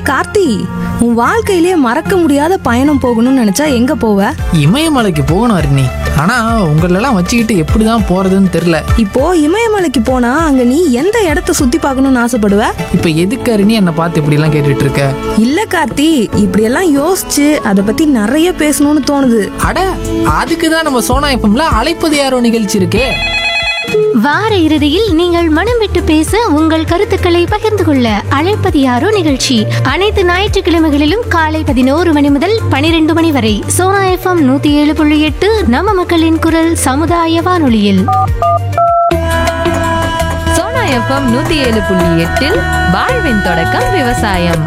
கார்த்தி உன் வாழ்க்கையிலே மறக்க முடியாத பயணம் போகணும்னு நினைச்சா எங்க போவ இமயமலைக்கு போகணும் அருணி ஆனா உங்களெல்லாம் வச்சுக்கிட்டு எப்படிதான் போறதுன்னு தெரியல இப்போ இமயமலைக்கு போனா அங்க நீ எந்த இடத்த சுத்தி பார்க்கணும்னு ஆசைப்படுவ இப்ப எதுக்கு அருணி என்னை பார்த்து இப்படி எல்லாம் கேட்டுட்டு இருக்க இல்ல கார்த்தி இப்படியெல்லாம் யோசிச்சு அதை பத்தி நிறைய பேசணும்னு தோணுது அட அதுக்கு தான் நம்ம சோனா எஃப்எம்ல அழைப்பது யாரோ நிகழ்ச்சி இருக்கே வார இறுதியில் நீங்கள் மனம் விட்டு பேச உங்கள் கருத்துக்களை பகிர்ந்து கொள்ள அழைப்பது யாரோ நிகழ்ச்சி அனைத்து ஞாயிற்றுக்கிழமைகளிலும் காலை பதினோரு மணி முதல் பனிரெண்டு மணி வரை சோனா எஃப்எம் நூத்தி ஏழு புள்ளி எட்டு நம்ம மக்களின் குரல் சமுதாய வானொலியில் சோனா எஃப்எம் நூத்தி ஏழு புள்ளி எட்டில் வாழ்வின் தொடக்கம் விவசாயம்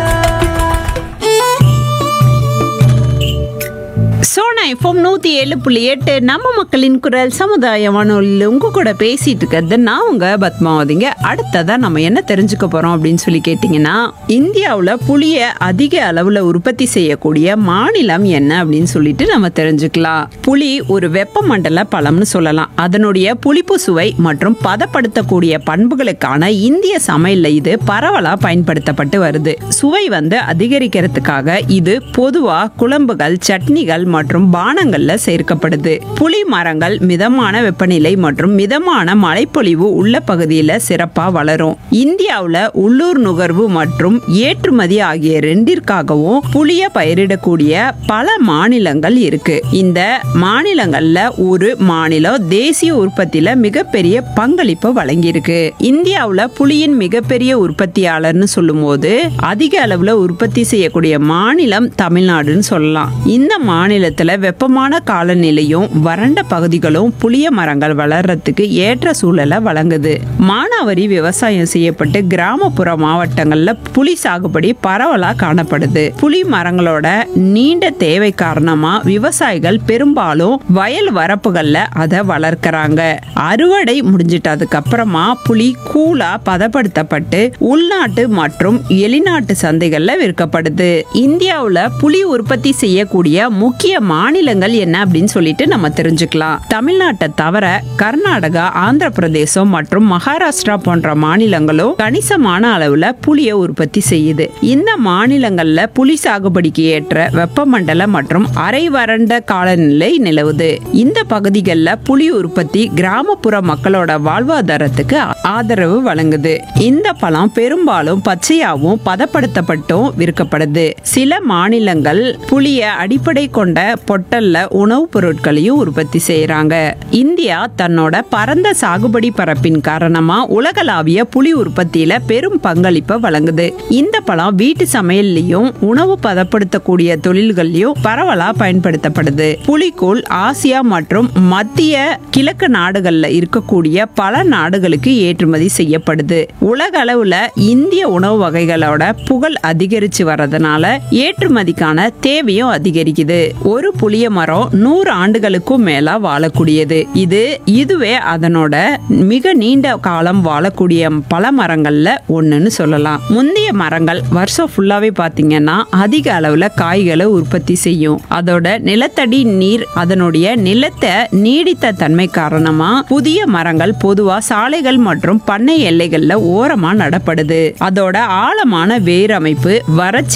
சோனா எஃப்எம் நூற்றி ஏழு புள்ளி எட்டு நம்ம மக்களின் குரல் சமுதாய வானொலியில் உங்க கூட பேசிட்டு இருக்கிறது நான் உங்க பத்மாவதிங்க அடுத்ததா நம்ம என்ன தெரிஞ்சுக்க போறோம் அப்படின்னு சொல்லி கேட்டிங்கன்னா இந்தியாவில் புளியை அதிக அளவில் உற்பத்தி செய்யக்கூடிய மாநிலம் என்ன அப்படின்னு சொல்லிட்டு நம்ம தெரிஞ்சுக்கலாம் புளி ஒரு வெப்பமண்டல பழம்னு சொல்லலாம் அதனுடைய புளிப்பு சுவை மற்றும் பதப்படுத்தக்கூடிய பண்புகளுக்கான இந்திய சமையல்ல இது பரவலா பயன்படுத்தப்பட்டு வருது சுவை வந்து அதிகரிக்கிறதுக்காக இது பொதுவா குழம்புகள் சட்னிகள் மற்றும் பானங்கள்ல சேர்க்கப்படுது புளி மரங்கள் மிதமான வெப்பநிலை மற்றும் மிதமான மழைப்பொழிவு உள்ள பகுதியில சிறப்பா வளரும் இந்தியாவுல உள்ளூர் நுகர்வு மற்றும் ஏற்றுமதி ஆகிய ரெண்டிற்காகவும் புளிய பயிரிடக்கூடிய பல மாநிலங்கள் இருக்கு இந்த மாநிலங்கள்ல ஒரு மாநிலம் தேசிய உற்பத்தியில மிகப்பெரிய பங்களிப்பு வழங்கியிருக்கு இந்தியாவுல புளியின் மிகப்பெரிய உற்பத்தியாளர்னு சொல்லும்போது அதிக அளவுல உற்பத்தி செய்யக்கூடிய மாநிலம் தமிழ்நாடுன்னு சொல்லலாம் இந்த மாநிலத்துல வெப்பமான காலநிலையும் வறண்ட பகுதிகளும் புளிய மரங்கள் வளர்றதுக்கு ஏற்ற சூழலை வழங்குது மானாவாரி விவசாயம் செய்யப்பட்டு கிராமப்புற மாவட்டங்கள்ல புலி சாகுபடி பரவலா காணப்படுது புலி மரங்களோட நீண்ட தேவை காரணமா விவசாயிகள் பெரும்பாலும் வயல் வரப்புகள்ல அதை வளர்க்கறாங்க அறுவடை முடிஞ்சிட்டதுக்கு அப்புறமா புளி கூலா பதப்படுத்தப்பட்டு உள்நாட்டு மற்றும் வெளிநாட்டு சந்தைகள்ல விற்கப்படுது இந்தியாவுல புளி உற்பத்தி செய்யக்கூடிய முக்கிய மாநிலங்கள் என்ன அப்படின்னு சொல்லிட்டு நம்ம தெரிஞ்சுக்கலாம் தமிழ்நாட்டை தவிர கர்நாடகா ஆந்திர பிரதேசம் மற்றும் மகாராஷ்டிரா போன்ற மாநிலங்களும் கணிசமான அளவுல புளியை உற்பத்தி செய்யுது இந்த மாநிலங்கள்ல புலி சாகுபடிக்கு ஏற்ற வெப்பமண்டல மற்றும் அரை வறண்ட காலநிலை நிலவுது இந்த பகுதிகளில் புலி உற்பத்தி கிராமப்புற மக்களோட வாழ்வாதாரத்துக்கு ஆதரவு வழங்குது இந்த பழம் பெரும்பாலும் பச்சையாவும் பதப்படுத்தப்பட்டும் விற்கப்படுது சில மாநிலங்கள் புளிய அடிப்படை கொண்ட பொட்டல்ல உணவுப் பொருட்களையும் உற்பத்தி செய்யறாங்க இந்தியா தன்னோட பரந்த சாகுபடி பரப்பின் காரணமா உலகளாவிய புலி உற்பத்தியில பெரும் பங்களிப்பை வழங்குது இந்த பழம் வீட்டு சமையல்லையும் உணவு பதப்படுத்தக்கூடிய தொழில்கள்லயும் பரவலா பயன்படுத்தப்படுது புலிக்கூழ் ஆசியா மற்றும் மத்திய கிழக்கு நாடுகள்ல இருக்கக்கூடிய பல நாடுகளுக்கு ஏற்றுமதி செய்யப்படுது உலக அளவுல இந்திய உணவு வகைகளோட புகழ் அதிகரிச்சு வர்றதுனால ஏற்றுமதிக்கான தேவையும் அதிகரிக்குது ஒரு புளிய மரம் நூறு ஆண்டுகளுக்கும் மேல வாழக்கூடியது இது இதுவே அதனோட மிக நீண்ட காலம் வாழக்கூடிய பல மரங்கள்ல ஒண்ணுன்னு சொல்லலாம் முந்தைய மரங்கள் வருஷம் ஃபுல்லாவே பாத்தீங்கன்னா அதிக அளவுல காய்களை உற்பத்தி செய்யும் அதோட நிலத்தடி நீர் அதனுடைய நிலத்தை நீடித்த தன்மை காரணமா புதிய மரங்கள் பொதுவா சாலைகள் மற்றும் பண்ணை எல்லைகள்ல ஓரமா நடப்படுது அதோட ஆழமான வேர் அமைப்பு வறட்சி